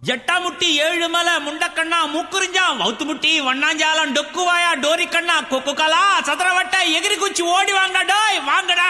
ஜட்டாமுட்டி ஏழுமலை முண்டக்கண்ணா மூக்குறிஞ்சா வவுத்து முட்டி வண்ணாஞ்சாலம் டொக்குவாயா டோரி கண்ணா கொக்கு கலா சதுரவட்ட எகிரி குச்சி ஓடி வாங்க டோய் வாங்கடா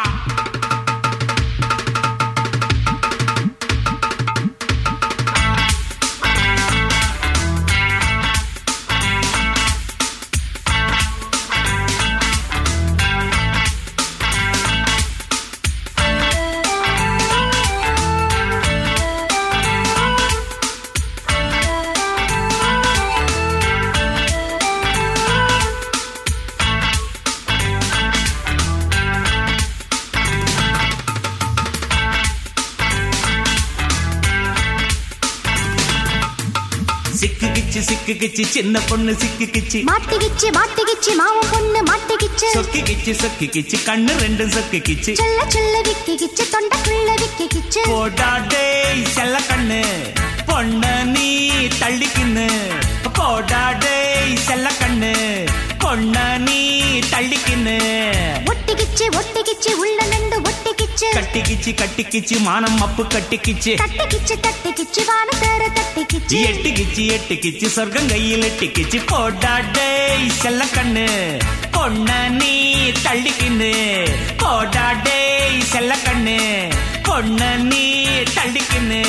சிக்குகிச்சு சிக்குகிச்சு சின்ன பொண்ணு சிக்குகிச்சு மாட்டிக்கிச்சு மாட்டிக்கிச்சு மாவும் பொண்ணு மாட்டிக்கிச்சு சொக்கிக்கிச்சு சொக்கிக்கிச்சு கண்ணு ரெண்டும் சொக்கிக்கிச்சு செல்ல செல்ல விக்கிக்கிச்சு தொண்டைக்குள்ள விக்கிக்கிச்சு போடா டேய் செல்ல கண்ணு பொண்ண நீ தள்ளிக்கின்னு போடா டேய் செல்ல கண்ணு பொண்ண நீ தள்ளிக்கின்னு ஒட்டிக்கிச்சு ஒட்டிக்கிச்சு உள்ள நண்டு ஒட்டிக்கிச்சு கட்டிக்கிச்சு கட்டிக்கிச்சு மானம் அப்பு கட்டிக்கிச்சு தட்டிக்கிச்சு தட்டிக்கிச்சு வான தேர தட்டிக்கிச்சு எட்டிக்கிச்சு எட்டிக்கிச்சு சொர்க்கம் கையில் எட்டிக்கிச்சு போடா டேய் செல்ல கண்ணு பொண்ண நீ தள்ளிக்கின்னு போடா டேய் செல்ல கண்ணு பொண்ண நீ தள்ளிக்கின்னு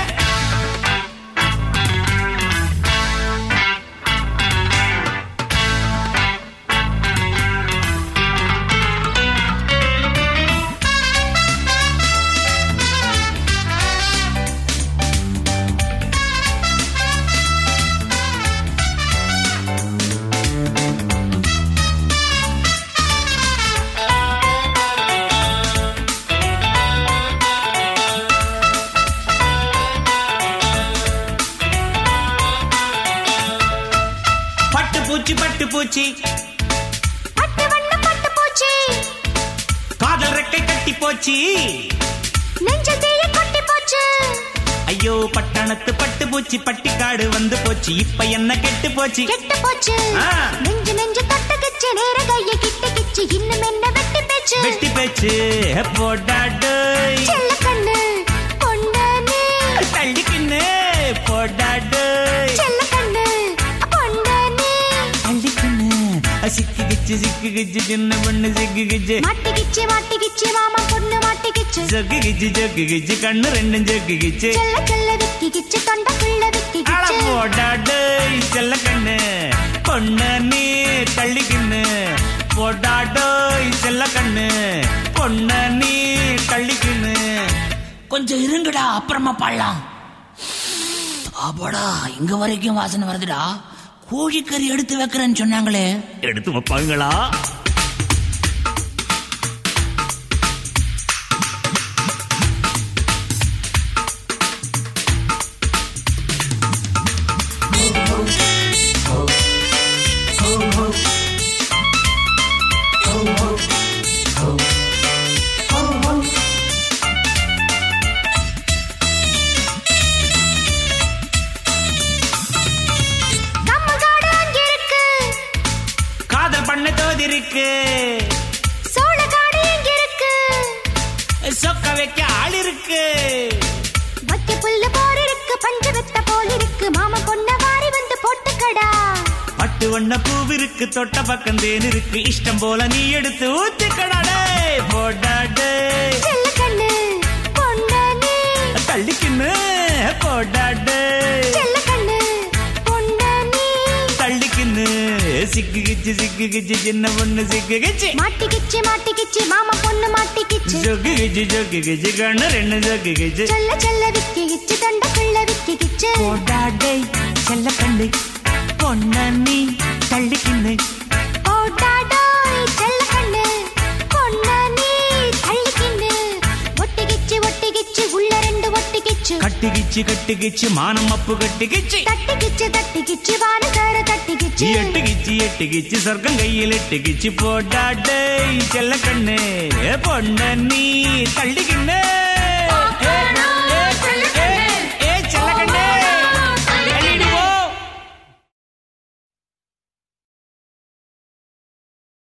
பட்டு பூச்சி பட்டு பூச்சி பட்டு வண்ண பட்டு போச்சு காதல் ரெக்கை கட்டி போச்சு நெஞ்ச தீய கொட்டி போச்சு ஐயோ பட்டணத்து பட்டு பூச்சி பட்டிக்காடு வந்து போச்சு இப்ப என்ன கெட்டு போச்சு கெட்டு போச்சு ஆ. நெஞ்சு நெஞ்சு தொட்டுக்கிச்சு நேர கைய கிட்டுக்கிச்சு இன்னும் என்ன வெட்டி பேச்சு வெட்டி பேச்சு போடா டேய் செல்ல கண்ணு பொண்ணு நீ தள்ளிக்கின்னு போடா டேய் செல்ல கண்ணு பொண்ணு நீ தள்ளிக்கின்னு சிக்குகிச்சு சிக்குகிச்சு சின்ன பொண்ணு சிக்குகிச்சு மாட்டிக்கிச்சு மாட்டிக்கிச்சு மாமா பொண்ணு மாட்டிக்கிச்சு சொக்குகிச்சு சொக்குகிச்சு கண்ணு ரெண்டும் சொக்குகிச்சு செல்ல செல்ல விக்கிக்கிச்சு தொண்டைக்குள்ள அட விக்கிக்கிச்சு போடா டேய் செல்ல கண்ணு பொண்ண நீ தள்ளிக்கின்னு போடா டேய் செல்ல கண்ணு பொண்ண நீ தள்ளிக்கின்னு கொஞ்சம் இருங்கடா அப்புறமா பாடலாம் அப்பாடா இங்க வரைக்கும் வாசனை வருதுடா கோழிக்கறி எடுத்து வைக்கிறேன்னு சொன்னாங்களே எடுத்து வைப்பாங்களா நம்ம காடு அங்க இருக்கு காதல் பண்ண தோதி இருக்கு சோழ காடு இங்க இருக்கு சொக்க வைக்க ஆள் இருக்கு வத்தி புல்லு போர் இருக்கு பஞ்சு வெத்த போல் இருக்கு மாமா பொண்ண வாரி வந்து போட்டுக்கடா பட்டு வண்ண பூவிருக்கு தொட்ட பக்கம் தேன் இருக்கு இஷ்டம் போல நீ எடுத்து ஊத்திக்கடா டேய் போடா டேய் செல்ல கண்ணு பொண்ணு நீ தள்ளிக்கின்னு போடா டேய் செல்ல கண்ணு பொண்ணு நீ தள்ளிக்கின்னு சிக்குகிச்சு சிக்குகிச்சு சின்ன பொண்ணு சிக்குகிச்சு மாட்டிக்கிச்சு மாட்டிக்கிச்சு மாமா பொண்ணு மாட்டிக்கிச்சு ஜொக்குகிச்சு ஜொக்குகிச்சு கண்ணு ரெண்டு ஜொக்குகிச்சு செல்ல செல்ல விக்கிக்கிச்சு தொண்டைக்குள்ள விக்கிக்கிச்சு போடா டேய் செல்ல கண்டு பொண்ண நீ தள்ளிக்கின்னு ஓட்டாடோய் செல்ல கண்ணு பொண்ணு நீ தள்ளிக்கின்னு ஒட்டிக்கிச்சு ஒட்டிக்கிச்சு உள்ள ரெண்டு ஒட்டிக்கிச்சு கட்டிக்கிச்சு கட்டிக்கிச்சு மானம் அப்பு கட்டிக்கிச்சு தட்டிக்கிச்சு தட்டிக்கிச்சு வானகார தட்டிக்கிச்சு எட்டுக்கிச்சு எட்டுக்கிச்சு சொர்க்கம் கையில் எட்டுக்கிச்சு போடா டேய் செல்ல கண்ணு பொண்ண நீ தள்ளிக்கின்னு